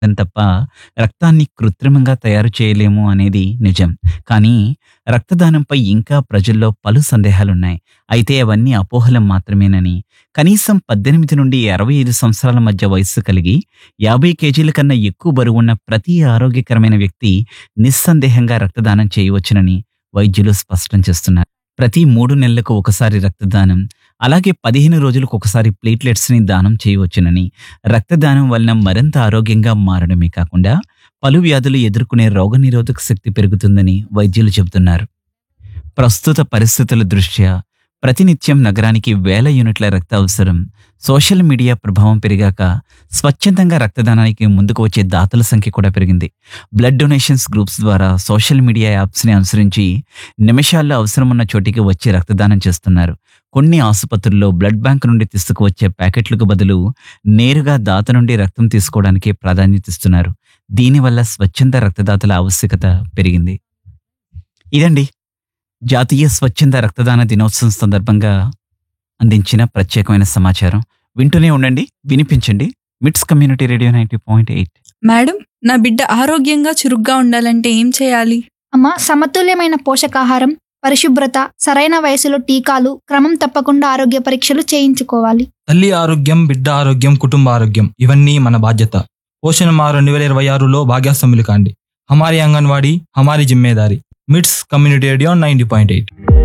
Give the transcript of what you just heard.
తప్ప రక్తాన్ని కృత్రిమంగా తయారు చేయలేము అనేది నిజం. కానీ రక్తదానంపై ఇంకా ప్రజల్లో పలు సందేహాలున్నాయి. అయితే అవన్నీ అపోహలు మాత్రమేనని, కనీసం 18 నుండి 65 సంవత్సరాల మధ్య వయస్సు కలిగి 50 కేజీల కన్నా ఎక్కువ బరువున్న ప్రతి ఆరోగ్యకరమైన వ్యక్తి నిస్సందేహంగా రక్తదానం చేయవచ్చునని వైద్యులు స్పష్టం చేస్తున్నారు. ప్రతి 3 నెలలకు ఒకసారి రక్తదానం, అలాగే 15 రోజులకు ఒకసారి ప్లేట్లెట్స్‌ని దానం చేయవచ్చునని, రక్తదానం వలన మరింత ఆరోగ్యంగా మారడమే కాకుండా పలు వ్యాధులు ఎదుర్కొనే రోగనిరోధక శక్తి పెరుగుతుందని వైద్యులు చెబుతున్నారు. ప్రస్తుత పరిస్థితుల దృష్ట్యా ప్రతినిత్యం నగరానికి వేల యూనిట్ల రక్త అవసరం. సోషల్ మీడియా ప్రభావం పెరిగాక స్వచ్ఛందంగా రక్తదానానికి ముందుకు వచ్చే దాతల సంఖ్య కూడా పెరిగింది. బ్లడ్ డొనేషన్స్ గ్రూప్స్ ద్వారా సోషల్ మీడియా యాప్స్‌ని అనుసరించి నిమిషాల్లో అవసరమున్న చోటికి వచ్చి రక్తదానం చేస్తున్నారు. కొన్ని ఆసుపత్రుల్లో బ్లడ్ బ్యాంక్ నుండి తీసుకువచ్చే ప్యాకెట్లకు బదులు నేరుగా దాత నుండి రక్తం తీసుకోవడానికే ప్రాధాన్యతిస్తున్నారు. దీనివల్ల స్వచ్ఛంద రక్తదాతల ఆవశ్యకత పెరిగింది. ఇదండి జాతీయ స్వచ్ఛంద రక్తదాన దినోత్సవం సందర్భంగా అందించిన ప్రత్యేకమైన సమాచారం. వింటూనే ఉండండి, వినిపించండి. మిట్స్ కమ్యూనిటీ రేడియో 90.8 మేడం నా బిడ్డ ఆరోగ్యంగా చురుగ్గా ఉండాలంటే ఏం చేయాలి అమ్మ సమతుల్యమైన పోషకాహారం పరిశుభ్రత సరైన వయసులో టీకాలు క్రమం తప్పకుండా ఆరోగ్య పరీక్షలు చేయించుకోవాలి తల్లి ఆరోగ్యం బిడ్డ ఆరోగ్యం కుటుంబ ఆరోగ్యం ఇవన్నీ మన బాధ్యత పోషణ మా రెండు వేల ఇరవై ఆరులో భాగ్యాస్వాములు కాండి హమారి అంగన్వాడీ హమారి జిమ్మేదారి MITS community radio ninety point eight